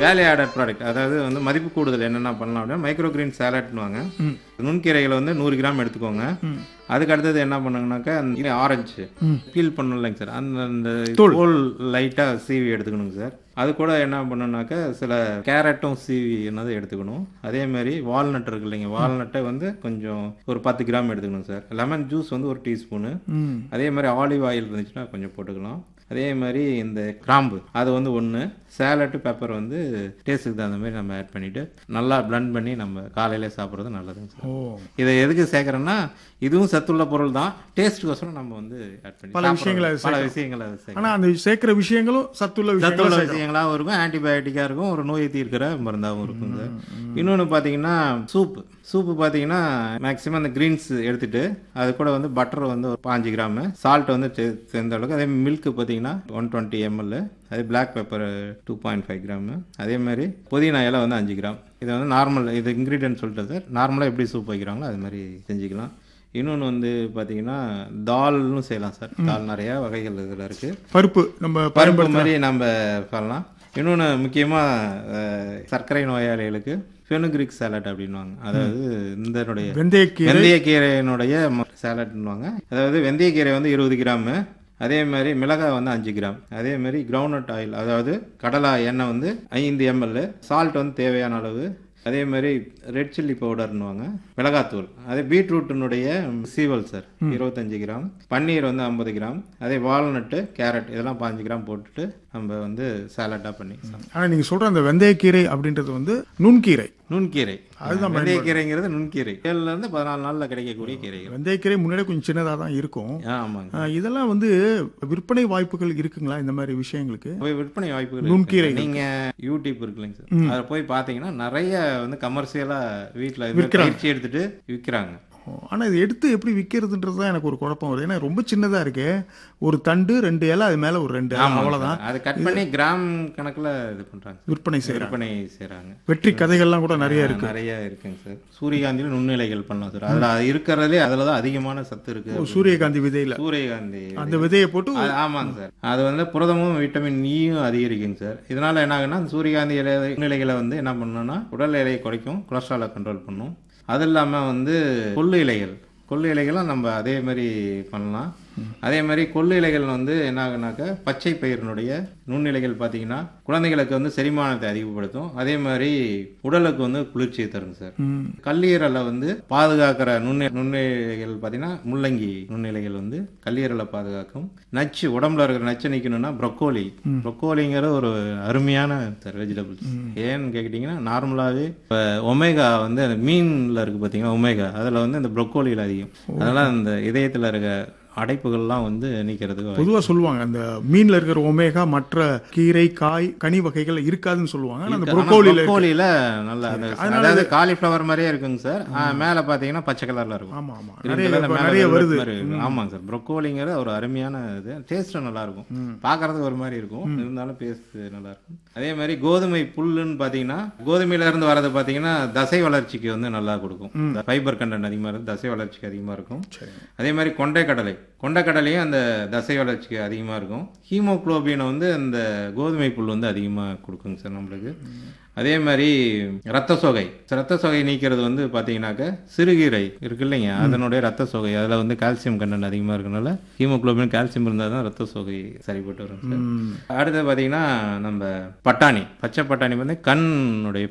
Value added product அதாவது வந்து மதிப்பு கூடுதல் என்னென்ன பண்ணலாம் அப்படின்னா மைக்ரோ கிரீன் சாலட்னுவாங்க நுண்கீரைகளை வந்து நூறு கிராம் எடுத்துக்கோங்க அதுக்கு அடுத்தது என்ன பண்ணுங்கனாக்கா அந்த ஆரஞ்சு பீல் பண்ணணும் இல்லைங்க சார் அந்த அந்த தோல் லைட்டாக சீவி எடுத்துக்கணுங்க சார் அது கூட என்ன பண்ணணும்னாக்கா சில கேரட்டும் சீவி என்னது எடுத்துக்கணும் அதே மாதிரி வால்நட் இருக்கு இல்லைங்க வால்நட்டை வந்து கொஞ்சம் ஒரு பத்து கிராம் எடுத்துக்கணும் சார் லெமன் ஜூஸ் வந்து ஒரு டீஸ்பூனு ம் அதே மாதிரி ஆலிவ் ஆயில் இருந்துச்சுன்னா கொஞ்சம் போட்டுக்கலாம் அதே மாதிரி இந்த கிராம்பு அது வந்து ஒன்று சேலட்டு பெப்பர் வந்து டேஸ்ட்டுக்கு தகுந்த மாதிரி நம்ம ஆட் பண்ணிவிட்டு நல்லா பிளண்ட் பண்ணி நம்ம காலையில சாப்பிட்றது நல்லதுங்க சார் ஓ இதை எதுக்கு சேர்க்குறேன்னா இதுவும் சத்துள்ள பொருள் தான் டேஸ்ட்டுக்கோசரம் நம்ம வந்து ஆட் பண்ணி பல சாப்பிடுறோம். விஷயங்களை அது பல விஷயங்களை அது சேர்க்கணும் ஆனா அந்த சேர்க்கிற விஷயங்களும் சத்துள்ள விஷயங்களும் சத்துள்ள விஷயங்களாகவும் இருக்கும் ஆன்டிபயோட்டிக்காக இருக்கும் ஒரு நோயை தீர்க்கிற மருந்தாகவும் இருக்கும் சார் இன்னொன்று பார்த்தீங்கன்னா சூப்பு சூப்பு பார்த்தீங்கன்னா மேக்ஸிமம் அந்த கிரீன்ஸ் எடுத்துட்டு அது கூட வந்து பட்டர் வந்து ஒரு பாஞ்சு கிராமு சால்ட் வந்து சே- சேர்ந்த அளவுக்கு அதே மில்க் பார்த்தீங்கன்னா ஒன் டுவெண்ட்டி எம்எல் அதே black pepper two point five gram அதே மாதிரி புதினா இலை வந்து அஞ்சு கிராம் இது வந்து நார்மல் இது இன்க்ரீடியன்ட் சொல்லிட்டு சார் நார்மலாக எப்படி சூப் வைக்கிறாங்களோ அது மாதிரி செஞ்சுக்கலாம் இன்னொன்று வந்து பார்த்தீங்கன்னா தால்னு செய்யலாம் சார் தால் நிறையா வகைகள் இதில் இருக்குது பருப்பு நம்ம பருப்பு மாதிரி நம்ம பண்ணலாம் இன்னொன்று முக்கியமாக சர்க்கரை நோயாளிகளுக்கு ஃபெனுக்ரிக் சாலட் அப்படின்வாங்க அதாவது இந்தனுடைய வெந்தயக்கீரை வெந்தயக்கீரையினுடைய சாலட்னுவாங்க அதாவது வெந்தயக்கீரை வந்து இருபது கிராமு அதே மாதிரி மிளகாய் வந்து அஞ்சு கிராம் அதே மாதிரி கிரவுண்ட்நட் ஆயில் அதாவது கடலா எண்ணெய் வந்து ஐந்து எம்எல் சால்ட் வந்து தேவையான அளவு அதே மாதிரி ரெட் சில்லி பவுடர்னுவாங்க மிளகாத்தூள் அதே பீட்ரூட்டினுடைய சீவல் சார் இருபத்தஞ்சு கிராம் பன்னீர் வந்து ஐம்பது கிராம் அதே வால்நட்டு கேரட் இதெல்லாம் பாஞ்சு கிராம் போட்டுட்டு நம்ம வந்து சாலட்டாக பண்ணி சாப்பிடலாம். ஆனா நீங்க சொல்ற அந்த வெந்தயக்கீரை அப்படின்றது வந்து நுண்கீரை நுண்கீரை அதுதான் வெந்தயக்கீரைங்கிறது நுண்கீரை ஏழுல இருந்து பதினாலு நாளில் கிடைக்கக்கூடிய கீரைகள் வெந்தயக்கீரை முன்னாடி கொஞ்சம் சின்னதா தான் இருக்கும் ஆ, ஆமாங்க ஆ, இதெல்லாம் வந்து விற்பனை வாய்ப்புகள் இருக்குங்களா இந்த மாதிரி விஷயங்களுக்கு போய் விற்பனை வாய்ப்புகள் நுண்கீரை இருக்கு. நீங்க யூடியூப் இருக்குல்லைங்க சார் அதில் போய் பார்த்தீங்கன்னா நிறைய வந்து கமர்ஷியலா வீட்டில் பயிற்சி எடுத்துட்டு விற்கிறாங்க ஓ, ஆனா இது எடுத்து எப்படி விற்கிறதுன்றது தான் எனக்கு ஒரு குழப்பம் வருது ஏன்னா ரொம்ப சின்னதா இருக்கு ஒரு தண்டு ரெண்டு இலை அது மேல ஒரு ரெண்டு இலை, அவ்வளவுதான் அது கட் பண்ணி கிராம் கணக்குல இது பண்றாங்க விற்பனை செய்யறாங்க விற்பனை செய்றாங்க வெற்றி கதைகள்லாம் கூட நிறைய இருக்கு நிறைய இருக்குங்க சார் சூரியகாந்தியில நுண்ணிலைகள் பண்ணலாம் சார் அதுல இருக்கிறதுலே அதுல தான் அதிகமான சத்து இருக்கு சூரியகாந்தி விதையில சூரியகாந்தி அந்த விதையை போட்டு அது- ஆமாங்க சார் அது வந்து புரதமும் விட்டமின் ஈயும் அதிகரிக்குங்க சார் இதனால என்ன ஆகுன்னா அந்த சூரியகாந்தி இலை நிலைகளை வந்து என்ன பண்ணணும்னா உடல் எடையை குறைக்கும் கொலஸ்ட்ராலை கண்ட்ரோல் பண்ணும் அது இல்லாமல் வந்து கொள்ளு இலைகள் கொள்ளு இலைகளும் நம்ம அதே மாதிரி பண்ணலாம் அதே மாதிரி கொள்ளு இலைகள் வந்து என்ன ஆகுனாக்கா பச்சை பயிரினுடைய நுண்ணிலைகள் பார்த்தீங்கன்னா குழந்தைகளுக்கு வந்து செரிமானத்தை அதிகப்படுத்தும் அதே மாதிரி உடலுக்கு வந்து குளிர்ச்சியை தருங்க சார் ம், கல்லீரலை வந்து பாதுகாக்கிற நுண்ணி நுண்ணிலைகள் பார்த்தீங்கன்னா முள்ளங்கி நுண்ணிலைகள் வந்து கல்லீரலை பாதுகாக்கும் நச்சு உடம்புல இருக்கிற நச்சு நிற்கணும்னா ப்ரொக்கோலி ப்ரொக்கோலிங்கிற ஒரு அருமையான வெஜிடபிள்ஸ் ஏன்னு கேக்கிட்டீங்கன்னா நார்மலாகவே இப்போ ஒமேகா வந்து அந்த மீனில் இருக்குது பார்த்தீங்கன்னா ஒமேகா அதில் வந்து இந்த ப்ரொக்கோலியில் அதிகம் அதனால் அந்த இதயத்தில் இருக்க அடைப்புகள்லாம் வந்து நீக்கிறதுக்கு பொதுவா சொல்லுவாங்க அந்த மீன்ல இருக்கிற ஒமேகா மற்ற கீரை காய் கனி வகைகள் இருக்காதுன்னு சொல்லுவாங்க ஆனா அந்த ஆனா புரோக்கோலியில ப்ரொக்கோலியில் நல்ல அந்த- அதாவது காலிஃப்ளவர் மாதிரியே இருக்குங்க சார் மேலே பார்த்தீங்கன்னா பச்சை கலரில் இருக்கும் ஆமா ஆமா Green நிறைய colour இப்ப மேல நிறைய velvet வருது மாதிரி இருக்கும். ஆமாங்க சார் ப்ரொக்கோலிங்கிற ஒரு அருமையான இது டேஸ்ட்டும் நல்லா இருக்கும் பார்க்கறதுக்கு ஒரு மாதிரி இருக்கும் இருந்தாலும் டேஸ்ட் நல்லா இருக்கும் அதே மாதிரி கோதுமை புல்லுன்னு பார்த்தீங்கன்னா கோதுமையில இருந்து வரது பார்த்தீங்கன்னா தசை வளர்ச்சிக்கு வந்து நல்லா கொடுக்கும் ஃபைபர் கண்டென்ட் அதிகமாக இருக்கும் தசை வளர்ச்சிக்கு அதிகமாக இருக்கும் அதே மாதிரி கொண்டைக்கடலை கொண்டைக்கடலையும் அந்த தசை வளர்ச்சிக்கு அதிகமாக இருக்கும் ஹீமோகுளோபினை வந்து அந்த கோதுமை புல் வந்து அதிகமாக கொடுக்குங்க சார் நம்மளுக்கு அதே மாதிரி ரத்த சோகை ரத்த சோகை நீக்கிறது வந்து பார்த்தீங்கன்னாக்க சிறுகீரை இருக்கு இல்லைங்க அதனுடைய ரத்த சோகை அதில் வந்து கால்சியம் கண்டென்ட் அதிகமாக இருக்கனால ஹீமோகுளோபின் கால்சியம் இருந்தால் தான் ரத்த சோகை சரிப்பட்டு வரும் சார் அடுத்து பார்த்தீங்கன்னா நம்ம பட்டாணி பச்சை பட்டாணி வந்து கண்ணுடைய